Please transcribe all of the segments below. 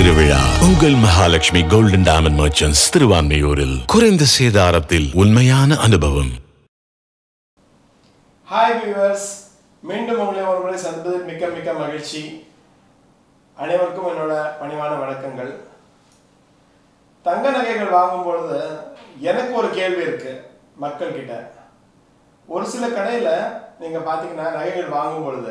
திருவிழா உங்கள் Mahalakshmi golden diamond merchants திருவான்மையூரில் குறைந்த சேதாரத்தில் உண்மையான அனுபவம் ஹாய் வியூவர்ஸ் மீண்டும் உங்களை ஒரு முறை சந்திப்பதில் மிக்க மிக்க மகிழ்ச்சி அனைவருக்கும் என்னோட பணிவான வணக்கங்கள் தங்க நகைகள் வாங்கும் பொழுது எனக்கு ஒரு கேள்வி இருக்கு மக்கள் கிட்ட ஒரு சில கடையில் நீங்கள் பார்த்தீங்கன்னா நகைகள் வாங்கும் பொழுது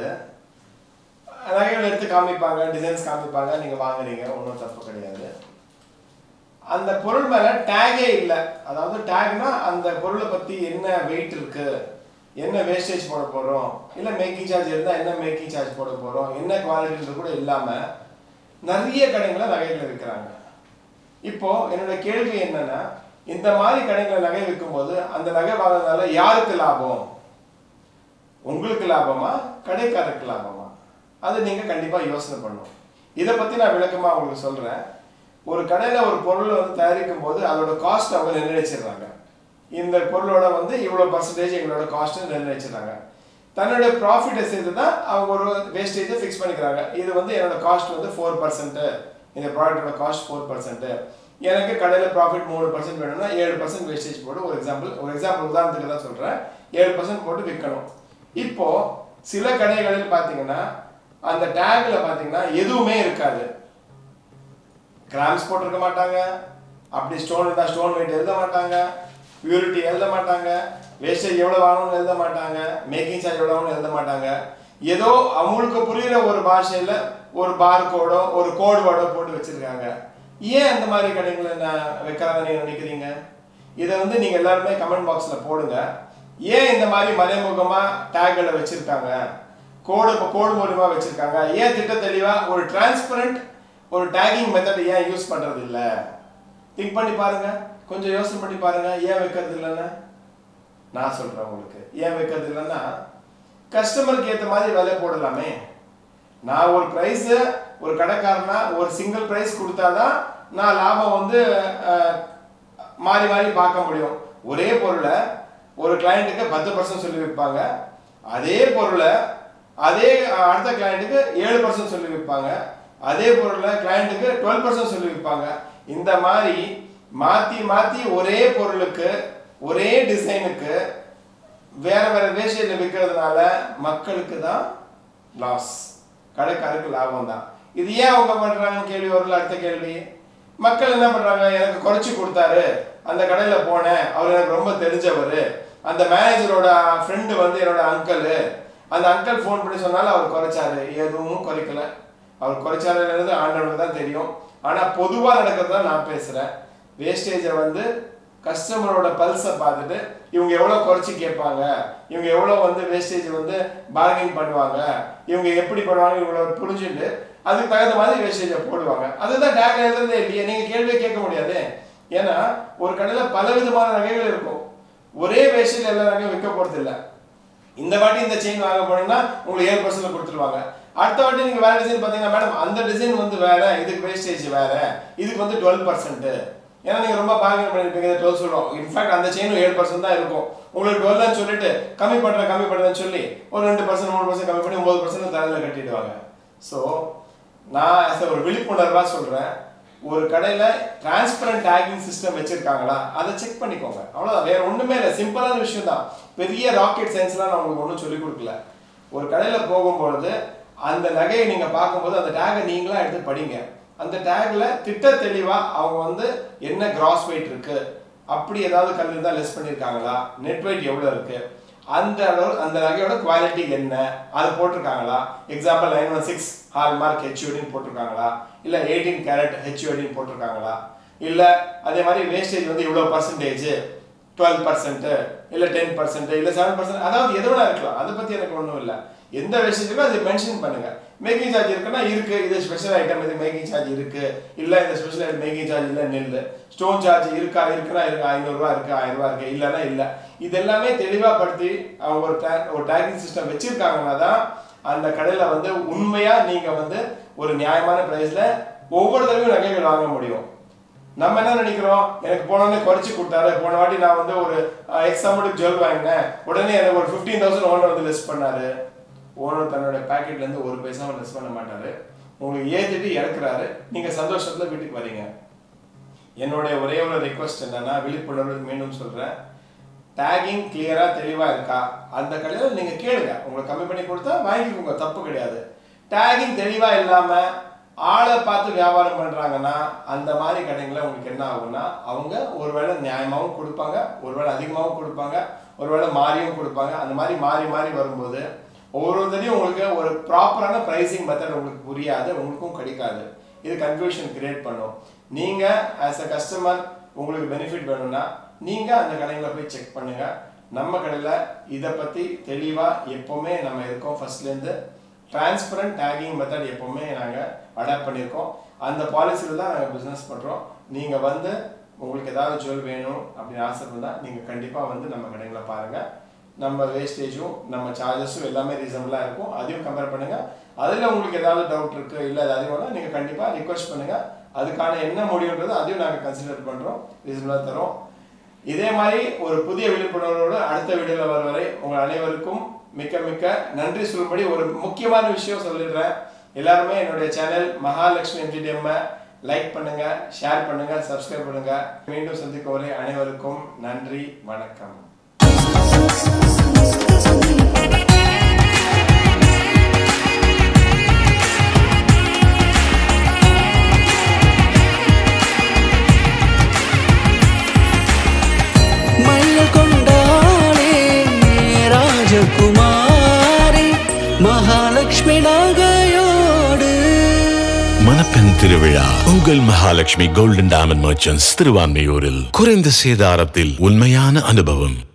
நகைகள் எடுத்து காமிப்பாங்க டிசைன்ஸ் காமிப்பாங்க நீங்கள் வாங்குறீங்க ஒன்றும் தப்பு கிடையாது அந்த பொருள் மேல டேகே இல்லை அதாவது டேக்னா அந்த பொருளை பத்தி என்ன வெயிட் இருக்கு என்ன வேஸ்டேஜ் போட போறோம் இல்ல மேக்கிங் சார்ஜ் இருந்தா என்ன மேக்கிங் சார்ஜ் போட போறோம் என்ன குவாலிட்டின்றது கூட இல்லாம நிறைய கடைகளை நகைகள் விற்கிறாங்க இப்போ என்னோட கேள்வி என்னன்னா இந்த மாதிரி கடைகளை நகை விற்கும்போது அந்த நகை வாங்குறதுனால யாருக்கு லாபம் உங்களுக்கு லாபமா கடைக்காரருக்கு லாபமா அது நீங்க கண்டிப்பா யோசனை பண்ணணும் இதை பத்தி நான் விளக்கமா உங்களுக்கு சொல்றேன் ஒரு கடையில ஒரு பொருளை வந்து தயாரிக்கும் போது அதோட காஸ்ட் அவங்க நிர்ணயிச்சிடுறாங்க இந்த பொருளோட வந்து இவ்வளவு பர்சன்டேஜ் எங்களோட காஸ்ட் நிர்ணயிச்சிடுறாங்க தன்னோட ப்ராஃபிட்டை சேர்த்து தான் அவங்க ஒரு வேஸ்டேஜை ஃபிக்ஸ் பண்ணிக்கிறாங்க இது வந்து என்னோட காஸ்ட் வந்து ஃபோர் பர்சன்ட் இந்த ப்ராடக்டோட காஸ்ட் ஃபோர் பர்சன்ட் எனக்கு கடையில் ப்ராஃபிட் மூணு பர்சன்ட் வேணும்னா ஏழு பர்சன்ட் வேஸ்டேஜ் போட்டு ஒரு எக்ஸாம்பிள் ஒரு எக்ஸாம்பிள் உதாரணத்துக்கு தான் சொல்கிறேன் ஏழு பர்சன்ட் போட்டு விற்கணும் இப்போ சில கடைகளில் பார்த்தீங்கன்னா அந்த டேக்ல பார்த்தீங்கன்னா எதுவுமே இருக்காது கிராம்ஸ் போட்டிருக்க மாட்டாங்க அப்படி ஸ்டோன் இருந்தால் ஸ்டோன் வெயிட் எழுத மாட்டாங்க பியூரிட்டி எழுத மாட்டாங்க வேஸ்டேஜ் எவ்வளோ வாங்கணும்னு எழுத மாட்டாங்க மேக்கிங் சார்ஜ் எவ்வளோன்னு எழுத மாட்டாங்க ஏதோ அவங்களுக்கு புரியுற ஒரு பாஷையில் ஒரு பார் கோடோ ஒரு கோட் வேர்டோ போட்டு வச்சிருக்காங்க ஏன் அந்த மாதிரி கடைகளை நான் வைக்கிறாங்க நீங்கள் நினைக்கிறீங்க இதை வந்து நீங்கள் எல்லாருமே கமெண்ட் பாக்ஸில் போடுங்க ஏன் இந்த மாதிரி மறைமுகமாக டேக்களை வச்சுருக்காங்க கோடு கோடு மூலியமாக வச்சுருக்காங்க ஏன் திட்ட தெளிவாக ஒரு டிரான்ஸ்பரண்ட் ஒரு டேகிங் மெத்தட் ஏன் யூஸ் பண்ணுறது இல்லை திங்க் பண்ணி பாருங்க கொஞ்சம் யோசனை பண்ணி பாருங்க ஏன் வைக்கிறது இல்லைன்னா நான் சொல்கிறேன் உங்களுக்கு ஏன் வைக்கிறது இல்லைன்னா கஸ்டமருக்கு ஏற்ற மாதிரி விலை போடலாமே நான் ஒரு ப்ரைஸு ஒரு கடைக்காரனா ஒரு சிங்கிள் ப்ரைஸ் கொடுத்தாதான் நான் லாபம் வந்து அஹ், மாறி மாறி பார்க்க முடியும் ஒரே பொருளை ஒரு கிளையண்ட்டுக்கு பத்து பர்சன்ட் சொல்லி விற்பாங்க அதே பொருளை அதே அஹ், அடுத்த கிளையண்ட்டுக்கு ஏழு பர்சன்ட் சொல்லி விற்பாங்க அதே பொருளை கிளையண்ட்டுக்கு டுவெல் பர்சன்ட் சொல்லி விற்பாங்க இந்த மாதிரி மாற்றி மாற்றி ஒரே பொருளுக்கு ஒரே டிசைனுக்கு வேற வேற வேஸ்டேஜில் விற்கிறதுனால மக்களுக்கு தான் லாஸ் கடைக்காரருக்கு லாபம் தான் இது ஏன் அவங்க பண்றாங்கன்னு கேள்வி வரல அடுத்த கேள்வி மக்கள் என்ன பண்றாங்க எனக்கு குறைச்சி கொடுத்தாரு அந்த கடையில போனேன் அவர் எனக்கு ரொம்ப தெரிஞ்சவர் அந்த மேனேஜரோட ஃப்ரெண்டு வந்து என்னோட அங்கிள் அந்த அங்கிள் ஃபோன் பண்ணி சொன்னாலும் அவர் குறைச்சாரு எதுவும் குறைக்கல அவர் குறைச்சாருன்றது ஆண்டவனுக்கு தான் தெரியும் ஆனா பொதுவா நடக்கிறது தான் நான் பேசுறேன் வேஸ்டேஜை வந்து கஸ்டமரோட பல்ஸை பார்த்துட்டு இவங்க எவ்வளோ குறைச்சி கேட்பாங்க இவங்க எவ்வளோ வந்து வேஸ்டேஜ் வந்து பார்கெயின் பண்ணுவாங்க இவங்க எப்படி பண்ணுவாங்க இவங்கள புரிஞ்சுட்டு அதுக்கு தகுந்த மாதிரி வேஸ்டேஜை போடுவாங்க அதுதான் டேக் எழுதுறதே இல்லையே நீங்கள் கேள்வியே கேட்க முடியாது ஏன்னா ஒரு கடையில் பல விதமான நகைகள் இருக்கும் ஒரே வேஸ்டேஜ் எல்லா நகையும் விற்க போகிறது இல்லை இந்த வாட்டி இந்த செயின் வாங்க போனீங்கன்னா உங்களுக்கு ஏழு பர்சன்ட் கொடுத்துருவாங்க அடுத்த வாட்டி நீங்க வேற டிசைன் பார்த்தீங்கன்னா மேடம் அந்த டிசைன் வந்து வேற இதுக்கு வேஸ்டேஜ் வேற இதுக்கு வந்து டுவெல் பர்சன்ட் ஏன்னா நீங்க ரொம்ப பார்கெயின் பண்ணிருப்பீங்க டுவெல் சொல்லுவோம் இன்ஃபேக்ட் அந்த செயினும் ஏழு பர்சன்ட் தான் இருக்கும் உங்களுக்கு டுவெல்னு சொல்லிட்டு கம்மி பண்றேன் கம்மி பண்றேன்னு சொல்லி ஒரு ரெண்டு பர்சன்ட் மூணு பர்சன்ட் கம்மி பண்ணி ஒன்பது பர்சன்ட் தலையில கட்டிடுவாங்க ஸோ நான் as a ஒரு விழிப்புணர்வா சொல்றேன் ஒரு கடையில டிரான்ஸ்பரண்ட் டேகிங் சிஸ்டம் வச்சிருக்காங்களா அதை செக் பண்ணிக்கோங்க அவ்வளவுதான் வேற ஒண்ணுமே இல்லை சிம்பிளான விஷயம் தான் பெரிய ராக்கெட் சயின்ஸ்லாம் நான் உங்களுக்கு ஒன்றும் சொல்லிக் கொடுக்கல ஒரு கடையில போகும்பொழுது அந்த நகையை நீங்க பார்க்கும்போது அந்த டேகை நீங்களா எடுத்து படிங்க அந்த டேக்ல திட்ட தெளிவா அவங்க வந்து என்ன கிராஸ் வெயிட் இருக்கு அப்படி ஏதாவது கல் இருந்தா லெஸ் பண்ணியிருக்காங்களா நெட் வெயிட் எவ்வளவு இருக்கு அந்த அளவு அந்த நகையோட குவாலிட்டி என்ன அது போட்டிருக்காங்களா example nine one six hallmark ஹெச்யூடின்னு போட்டிருக்காங்களா இல்லை எயிட்டீன் கேரட் ஹெச்யூடின்னு போட்டிருக்காங்களா இல்லை அதே மாதிரி வேஸ்டேஜ் வந்து இவ்வளோ பர்சன்டேஜ் டுவெல் பர்சன்ட் இல்லை டென் பர்சன்ட் இல்லை செவன் பர்சன்ட் அதாவது எது வேணா இருக்கலாம் அதை பற்றி எனக்கு ஒன்றும் இல்லை எந்த வேஸ்டேஜ் இருக்கோ அதை மென்ஷன் பண்ணுங்க மேக்கிங் சார்ஜ் இருக்குன்னா இருக்கு இது ஸ்பெஷல் ஐட்டம் இது மேக்கிங் சார்ஜ் இருக்கு இல்லை இந்த ஸ்பெஷல் மேக்கிங் சார்ஜ் இல்லை நெல் ஸ்டோன் சார்ஜ் இருக்கா இருக்குன்னா இருக்கு ஐநூறுரூவா இருக்கு ஆயிரம் ரூபா இருக்கு இல்லைன்னா இல்லை இது எல்லாமே தெளிவாகப்படுத்தி அவங்க ஒரு tag- ஒரு டேகிங் சிஸ்டம் வச்சிருக்காங்கன்னா தான் அந்த கடையில் வந்து உண்மையாக நீங்கள் வந்து ஒரு நியாயமான ப்ரைஸில் ஒவ்வொரு தடவையும் நகைகள் வாங்க முடியும் நம்ம என்ன நினைக்கிறோம் எனக்கு போனோடனே குறைச்சி கொடுத்தாரு போன வாட்டி நான் வந்து ஒரு எக்ஸ் அமௌண்ட்டுக்கு ஜுவல் வாங்கினேன் உடனே எனக்கு ஒரு ஃபிஃப்டீன் தௌசண்ட் ஓனர் வந்து லெஸ் பண்ணாரு ஓனர் தன்னோட பாக்கெட்ல இருந்து ஒரு பைசாவும் லெஸ் பண்ண மாட்டாரு உங்களுக்கு ஏற்றிட்டு இறக்குறாரு நீங்கள் சந்தோஷத்தில் வீட்டுக்கு வரீங்க என்னுடைய ஒரே ஒரு ரெக்வஸ்ட் என்னன்னா விழிப்புணர்வு மீண்டும் சொல்கிறேன் டேகிங் கிளியராக தெளிவாக இருக்கா அந்த கடையில் நீங்கள் கேளுங்க உங்களுக்கு கம்மி பண்ணி கொடுத்தா வாங்கிக்கோங்க தப்பு கிடையாது டேகிங் தெளிவாக இல்லாமல் ஆளை பார்த்து வியாபாரம் பண்ணுறாங்கன்னா அந்த மாதிரி கடைங்களில் உங்களுக்கு என்ன ஆகும்னா அவங்க ஒருவேளை நியாயமாகவும் கொடுப்பாங்க ஒருவேளை அதிகமாகவும் கொடுப்பாங்க ஒருவேளை மாறியும் கொடுப்பாங்க அந்த மாதிரி மாறி மாறி வரும்போது ஒவ்வொருத்தரையும் உங்களுக்கு ஒரு ப்ராப்பரான ப்ரைசிங் மெத்தட் உங்களுக்கு புரியாது உங்களுக்கும் கிடைக்காது இது கன்ஃபியூஷன் கிரியேட் பண்ணும் நீங்கள் ஆஸ் அ கஸ்டமர் உங்களுக்கு பெனிஃபிட் வேணும்னா நீங்கள் அந்த கடைகளை போய் செக் பண்ணுங்க நம்ம கடையில் இதை பற்றி தெளிவாக எப்போவுமே நம்ம இருக்கோம் ஃபர்ஸ்ட்லேருந்து டிரான்ஸ்பரண்ட் டேகிங் மெத்தட் எப்போவுமே நாங்கள் அடாப்ட் பண்ணியிருக்கோம் அந்த பாலிசியில் தான் நாங்கள் பிஸ்னஸ் பண்ணுறோம் நீங்கள் வந்து உங்களுக்கு ஏதாவது ஜுவல் வேணும் அப்படின்னு ஆசைப்பட்டா நீங்கள் கண்டிப்பாக வந்து நம்ம கடைகளை பாருங்கள் நம்ம வேஸ்டேஜும் நம்ம சார்ஜஸும் எல்லாமே ரீசனபிளாக இருக்கும் அதையும் கம்பேர் பண்ணுங்கள் அதில் உங்களுக்கு ஏதாவது டவுட் இருக்குது இல்லை அது அதிகம்னா நீங்கள் கண்டிப்பாக ரிக்வஸ்ட் பண்ணுங்கள் அதுக்கான என்ன முடிவுன்றது அதையும் நாங்கள் கன்சிடர் பண்ணுறோம் ரீசனபிளாக தரோம் இதே மாதிரி ஒரு புதிய விழிப்புணர்வோடு அடுத்த வீடியோவில் வர வரை உங்கள் அனைவருக்கும் மிக்க மிக்க நன்றி சொல்லும்படி ஒரு முக்கியமான விஷயம் சொல்லிடுறேன் எல்லாருமே என்னுடைய சேனல் மகாலட்சுமி எம்ஜிடிஎம் லைக் பண்ணுங்க ஷேர் பண்ணுங்க சப்ஸ்கிரைப் பண்ணுங்க மீண்டும் சந்திக்கும் வரை அனைவருக்கும் நன்றி வணக்கம் மல்ல கொண்டாளே ராஜகுமாரி மகாலட்சுமி நகையோடு மணப்பெண் திருவிழா உங்கள் மகாலட்சுமி கோல்டன் டைமண்ட் மர்ச்சன்ஸ் திருவான்மையூரில் குறைந்த சேதாரத்தில் உண்மையான அனுபவம்